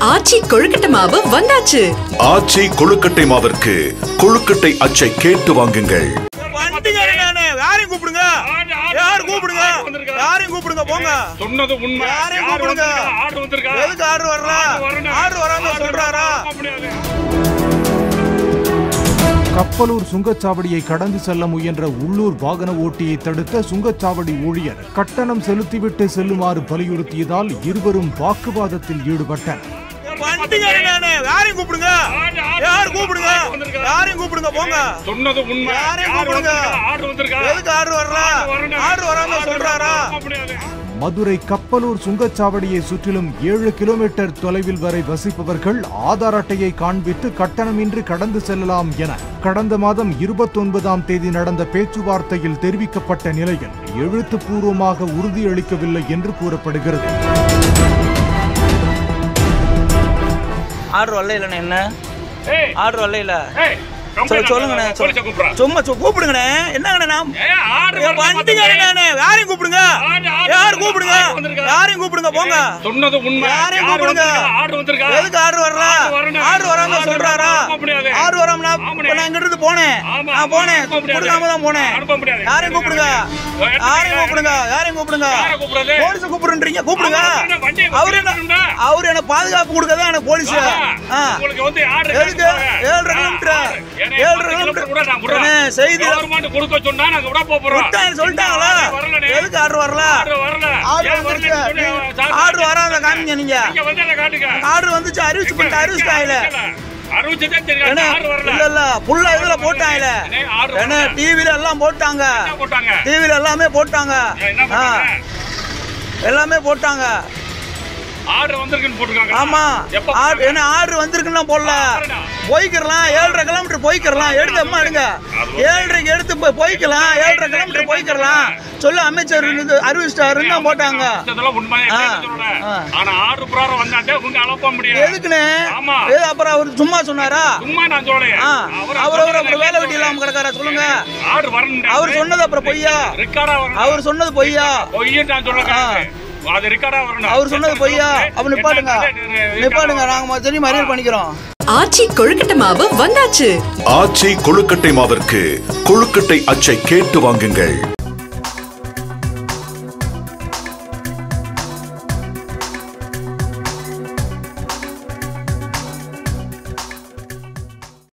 ஆச்சி கொழுக்கட்டை மாவு வந்தாச்சு ஆச்சி கொழுக்கட்டை மாவிற்கு கொழுக்கட்டை அச்சை கேட்டு வாங்குங்கள் வண்டிக்காரன் நானு யாரையும் கூப்பிடுங்க யாரும் கூப்பிடுங்க யாரையும் கூப்பிடுங்க போங்க சொன்னது உண்மை யாரையும் யார் கூப்பிடுங்க. வந்திருக்கா? ஆர்டர் வந்திருக்கா எதுக்கு ஆர்டர் வரல ஆர்டர் வரணும். ஆர்டர் வராம சொல்றாரா நம்ப முடியாது. கப்பலூர் சுங்கச்சாவடியை கடந்து செல்ல முயன்ற உள்ளூர் வாகன ஓட்டியை தடுத்த சுங்கச்சாவடி ஊழியர் கட்டணம் செலுத்திவிட்டு செல்லுமாறு வலியுறுத்தியதால் இருவரும் வாக்குவாதத்தில் ஈடுபட்டனர் வண்டிக்காரன் நானு யாரையும் கூப்பிடுங்க யாரும் கூப்பிடுங்க யாரையும் கூப்பிடுங்க போங்க சொன்னது உண்மை யாரையும் யார் கூப்பிடுங்க. வந்திருக்கா? ஆர்டர் வந்திருக்கா எதுக்கு ஆர்டர் வரல ஆர்டர் வரணும். ஆர்டர் வராம ஆர்டர் சொல்றாரா நம்ப முடியாது. மதுரை கப்பலூர் சுங்கச்சாவடியை சுற்றிலும் ஏழு கிலோமீட்டர் தொலைவில் வரை வசிப்பவர்கள் ஆதார் அட்டையை காண்பித்து கட்டணமின்றி கடந்து செல்லலாம் என கடந்த மாதம் இருபத்தொன்பதாம் தேதி நடந்த பேச்சுவார்த்தையில் தெரிவிக்கப்பட்ட நிலையில் எழுத்துப்பூர்வமாக உறுதியளிக்கவில்லை என்று கூறப்படுகிறது ஆர்டர் வரல இல்லண்ணே என்ன ஏய், ஆர்டர் வரல இல்ல ஏய், complaint சொல்லுங்கண்ணே நான் போலீஸை கூப்பிடுறேன். சும்மா சொ- கூப்பிடுங்கண்ணே என்னங்கண்ணே நான் ஏய், ஆர்டர் ஏய், வரல வண்டிக்காரன் நானு யாரையும் கூப்பிடுங்க ஆர்டர், ஆர்டர் யாரும் கூப்பிடுங்க ஆர்டர் வந்திருக்கா? யாரையும் கூப்பிடுங்க போங்க சொன்னது உண்மை யாரையும் யார் கூப்பிடுங்க. வந்திருக்கா? ஆர்டர் வந்திருக்கா எதுக்கு ஆர்டர் வரல ஆர்டர் வரணும். ஆர்டர் வராம ஆர்டர் சொல்றாரா நம்ப முடியாது. ஆர்டர் வராம நான் ஆமாண்ணே. இப்ப நான் இங்கிட்டு இருந்து போனேன் ஆமா, நான் போனேன் அனுப்ப முடியாது. கொடுக்காம தான் போனேன் அனுப்ப முடியாது. யாரையும் கூப்பிடுங்க எடுத்துக்கங்க. யாரையும் கூப்பிடுங்க யாரையும் கூப்பிடுங்க யாரை கூப்பிடுறது? போலீஸ் கூப்பிடுறீங்க கூப்பிடுங்க ஆமா, அப்புறம் என்ன, வண்டியை அவரு என்ன கூப்பிடுறீங்களா? அவரு என்ன பாதுகாப்பு கொடுக்கதான் எனக்கு போலீஸ் ஆ. உங்களுக்கு வந்து ஆர்டர் எதுக்கு ஏழரை கிலோமீட்டர் ஏழரை கிலோமீட்டர் கூட நான் விடுறேன். அண்ணே, செய்தி கவர்மெண்ட் கொடுக்க சொன்னா நாங்க விட போறோம் விட்டாங்க சொல்லிட்டாங்களா வரலனே. எதுக்கு ஆர்டர் வரல ஆர்டர் வரல ஆர்டர் ஏன் வந்துருச்சு வரலன்னு சொல்லி சார் ஆர்டர் வராத காமிங்க நீங்க நீங்க வந்து அதை காட்டுங்க ஆர்டர் வந்துச்சு அறிவிச்சு பண்ணிட்டு அறிவிச்சிட்டாங்களே அறிவிச்சதே தெரியாது என்ன ஆர்டர் வரல இல்ல இல்ல புள்ள இதுல போட்டாங்களே அண்ணே, ஆர்டர் என்ன வரல. டிவில எல்லாம் போட்டாங்க என்ன போட்டாங்க டிவில எல்லாமே போட்டாங்க ஏன் என்ன ஆ, போட்டாங்க எல்லாமே போட்டாங்க ஆர்டர் வந்திருக்குன்னு போட்டுருக்காங்க ஆமா எப்ப ஆர்டர் என்ன ஆர்டர் வந்திருக்குன்னா போடல போய்க்கிறலாம் ஏழரை கிலோமீட்டர் போய்க்கிறலாம் எடுத்து அம்மா எடுங்க ஏழரைக்கு எடுத்து போய் போய்க்கலாம் ஏழரை கிலோமீட்டர் போய்க்கிறலாம் சொல்லி அமைச்சர் இருந்து அறிவிச்சிட்டாருன்னு தான் போட்டாங்க இதெல்லாம் உண்மை ஆ, சொல்றேன் ஆ. ஆனா ஆர்டர் பிரகாரம் வந்தாட்டே உங்க அலப்ப முடியாது எதுக்குண்ணே ஆமா. ஏ, அப்புறம் அவர் சும்மா சொன்னாரா சும்மா நான் சொல்லலையே ஆ, அவர் அவர் அப்புறம் வேலை வெட்டி இல்லாம கிடக்காரா சொல்லுங்க ஆர்டர் வரணும் அவர் சொன்னது அப்புறம் பொய்யா ரெக்கார்டா வரணும் அவர் சொன்னது பொய்யா பொய்யும் நான் சொல்றேன் அது ரெக்கார்டா வரணும் அவர் சொன்னது பொய்யா அப்ப நிப்பாட்டுங்க நிப்பாட்டுங்க நாங்க தெரியும் மறியல் பண்ணிக்கிறோம் ஆச்சி கொழுக்கட்டை மாவு வந்தாச்சு ஆச்சி கொழுக்கட்டை மாவிற்கு கொழுக்கட்டை அச்சை கேட்டு வாங்குங்கள்